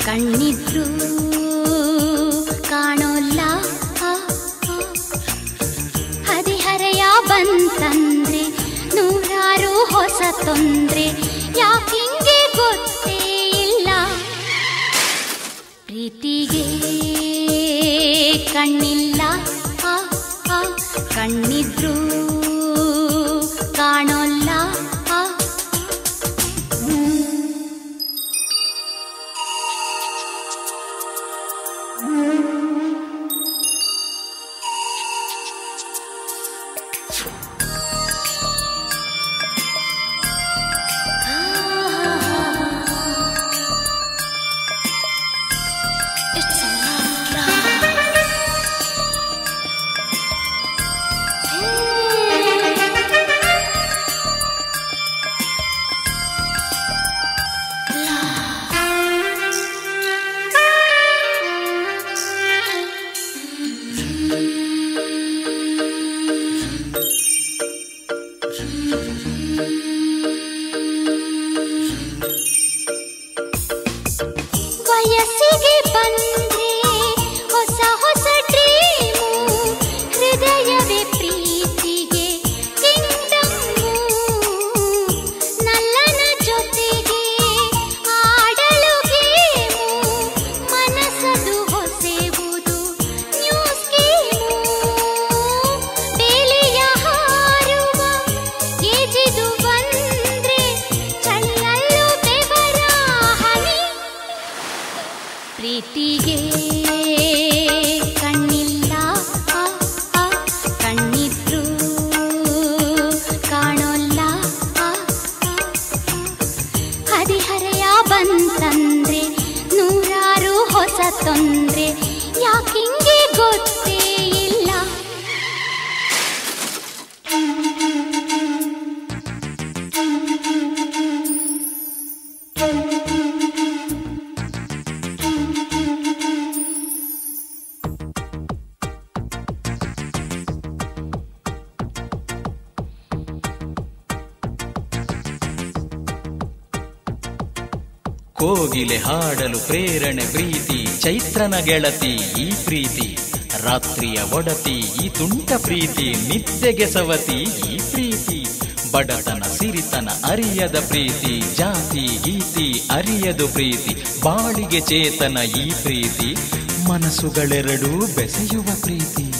ಕಣ್ಣಿದ್ರು ಕಾಣೋಲ್ಲ ಆ, ಆ. ಹದಿಹರೆಯ ಬಂತಂದ್ರೆ ನೂರಾರು ಹೊಸ ತೊಂದ್ರೆ ಯಾಕಿಂಗೆ ಗೊತ್ತೇ ಇಲ್ಲ ಪ್ರೀತಿಗೆ ಕಣ್ಣಿಲ್ಲ ಆ, ಆ. ಕಣ್ಣಿದ್ರು ಕಾಣೋಲ್ಲ ಆ, It's a love drive. ವಯಸ್ಸಿಗೆ ಬಂದ್ರೆ ಹೊಸ ಹೊಸ ಡ್ರೀಮು ಹೃದಯವೇ ಪ್ರೀತಿಗೆ ಕಿಂಗ್ಡಮ್ಮು ನಲ್ಲನ ಜೊತೆಗೆ ಆಡಲು ಗೇಮು ಮನಸ್ಸದು ಹೊಸೆವುದು ನ್ಯೂ ಸ್ಕೀಮು ಬೇಲಿಯ ಹಾರುವ ಏಜಿದು ಬಂದ್ರೆ ಚಳಿಯಲ್ಲೂ ಬೆವರ ಹನಿ ಪ್ರೀತಿಗೆ ಕಣ್ಣಿಲ್ಲ ಆ, ಆ, ಕಣ್ಣಿದ್ರು ಕಾಣೋಲ್ಲ ಆ, ಆ. ಹದಿಹರೆಯ ಬಂತಂದ್ರೆ ನೂರಾರು ಹೊಸ ತೊಂದ್ರೆ ಯಾಕಿಂಗೆ ಗೊತ್ತೇ ಇಲ್ಲ ಕೋಗಿಲೆ ಹಾಡಲು ಪ್ರೇರಣೆ ಪ್ರೀತಿ ಚೈತ್ರನ ಗೆಳತಿ ಈ ಪ್ರೀತಿ ರಾತ್ರಿಯ ಒಡತಿ ಈ ತುಂಟ ಪ್ರೀತಿ ನಿತ್ಯಗೆ ಸವತಿ ಈ ಪ್ರೀತಿ ಬಡತನ ಸಿರಿತನ ಅರಿಯದ ಪ್ರೀತಿ ಜಾತಿ ಗೀತಿ ಅರಿಯದು ಪ್ರೀತಿ ಬಾಳಿಗೆ ಚೇತನ ಈ ಪ್ರೀತಿ ಮನಸ್ಸುಗಳೆರಡೂ ಬೆಸೆಯುವ ಪ್ರೀತಿ